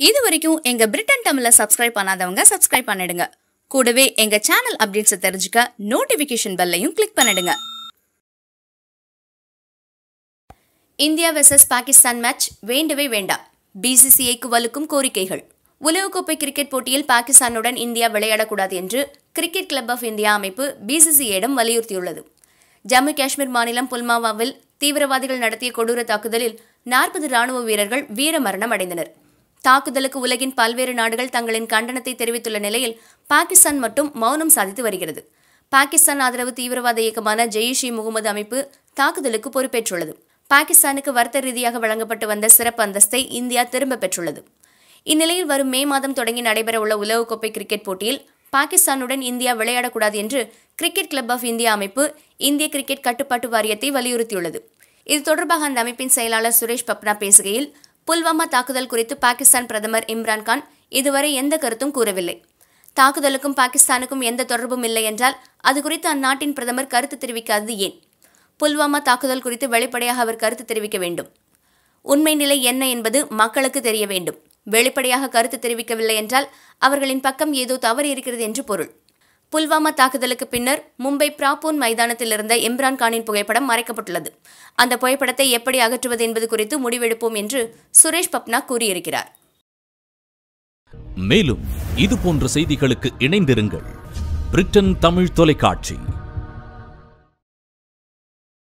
இது வரைக்கும் எங்க பிரிட்டன் தமிழ சப்ஸ்கிரைப் பண்ணாதவங்க சப்ஸ்கிரைப் பண்ணிடுங்க கூடவே எங்க சேனல் அப்டேட்ஸை தெரிஞ்சுக்க நோட்டிபிகேஷன் பெல்லையும் கிளிக் பண்ணிடுங்க இந்தியா வெர்சஸ் பாகிஸ்தான் மேட்ச் வேண்டவே வேண்டாம் பிசிசிஐக்கு வலுக்கும் கோரிக்கைகள் உலகக்கோப்பை கிரிக்கெட் போட்டியில் பாகிஸ்தானுடன் இந்தியா விளையாடக்கூடாது என்று கிரிக்கெட் கிளப் ஆஃப் இந்தியா அமைப்பு பிசிசிஐயிடம் வலியுறுத்தியுள்ளது ஜம்மு காஷ்மீர் மாநிலம் புல்வாமாவில் தீவிரவாதிகள் நடத்திய கொடூர தாக்குதலில் நாற்பது ராணுவ வீரர்கள் வீரமரணம் அடைந்தனர் தாக்குதலுக்கு உலகின் பல்வேறு நாடுகள் தங்களின் கண்டனத்தை தெரிவித்துள்ள நிலையில் பாகிஸ்தான் மட்டும் மௌனம் சாதித்து வருகிறது பாகிஸ்தான் ஆதரவு தீவிரவாத இயக்கமான ஜெயிஷ் இ முகமது அமைப்பு தாக்குதலுக்கு பொறுப்பேற்றுள்ளது பாகிஸ்தானுக்கு வர்த்த ரீதியாக வழங்கப்பட்டு வந்த சிறப்பு அந்தஸ்தை இந்தியா திரும்பப் பெற்றுள்ளது இந்நிலையில் வரும் மே மாதம் தொடங்கி நடைபெறவுள்ள உலகக்கோப்பை கிரிக்கெட் போட்டியில் பாகிஸ்தானுடன் இந்தியா விளையாடக்கூடாது என்று கிரிக்கெட் கிளப் ஆஃப் இந்தியா அமைப்பு இந்திய கிரிக்கெட் கட்டுப்பாட்டு வாரியத்தை வலியுறுத்தியுள்ளது இது தொடர்பாக அந்த அமைப்பின் செயலாளர் சுரேஷ் பப்னா பேசுகையில் புல்வாமா தாக்குதல் குறித்து பாகிஸ்தான் பிரதமர் இம்ரான்கான் இதுவரை எந்த கருத்தும் கூறவில்லை தாக்குதலுக்கும் பாகிஸ்தானுக்கும் எந்த தொடர்பும் இல்லை என்றால் அது குறித்து அந்நாட்டின் பிரதமர் கருத்து தெரிவிக்காதது ஏன் புல்வாமா தாக்குதல் குறித்து வெளிப்படையாக அவர் கருத்து தெரிவிக்க வேண்டும் உண்மை நிலை என்ன என்பது மக்களுக்கு தெரிய வேண்டும் வெளிப்படையாக கருத்து தெரிவிக்கவில்லை என்றால் அவர்களின் பக்கம் ஏதோ தவறு இருக்கிறது என்று பொருள் புல்வாமா தாக்குதலுக்கு பின்னர் மும்பை பிராப்பூன் மைதானத்தில் இருந்த இம்ரான் கானின் புகைப்படம் மறைக்கப்பட்டுள்ளது அந்த புகைப்படத்தை எப்படி அகற்றுவது என்பது குறித்து முடிவெடுப்போம் என்று சுரேஷ் பப்னா கூறியிருக்கிறார் மேலும் இது போன்ற செய்திகளுக்கு இணைந்திருங்கள் பிரிட்டன் தமிழ் தொலைக்காட்சி